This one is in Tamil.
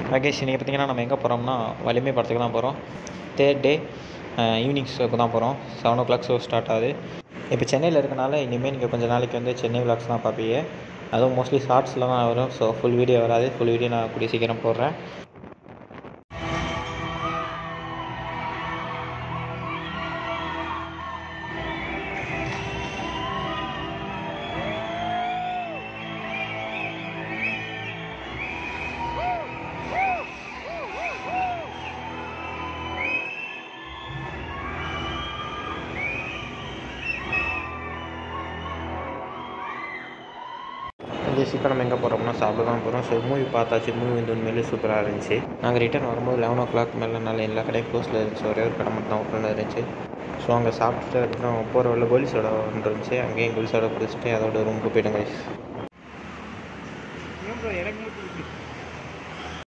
மகேஷ் இன்றைக்கி பார்த்தீங்கன்னா நம்ம எங்கே போகிறோம்னா வலிமை படத்துக்கு தான் போகிறோம் தேர்ட் டே ஈவினிங் ஷோக்கு தான் போகிறோம் seven o'clock show start ஆகுது இப்போ சென்னையில் இருக்கனால இனிமேல் நீங்கள் கொஞ்சம் நாளைக்கு வந்து சென்னை விளாக்ஸ் தான் பார்ப்பீங்க அதுவும் மோஸ்ட்லி ஷார்ட்ஸில் தான் வரும் ஸோ ஃபுல் வீடியோ வராது ஃபுல் வீடியோ நான் கூடிய சீக்கிரம் போடுறேன் இந்த இப்போ நம்ம எங்கே போகிறோம்னா சாப்பிட தான் போகிறோம் ஸோ மூவி பார்த்தாச்சு மூவி வந்து உண்மையிலே சூப்பராக இருந்துச்சு நாங்கள் ரிட்டர்ன் வரும்போது லெவன் ஓ கிளாக் மேலே நல்ல எல்லா கடையும் க்ளோஸில் இருந்துச்சு ஒரே ஒரு கடை மட்டும் தான் ஓப்பனில் இருந்துச்சு ஸோ அங்கே சாப்பிட்டுட்டு அதுக்கப்புறம் போகிற வழியில் கோலி சோடா ஒன்று இருந்துச்சு அங்கேயும் கோலி சோடா குடிச்சிட்டு அதோட ரூமுக்கு போயிட்டோம் guys. ஏன் ப்ரோ எனக்கு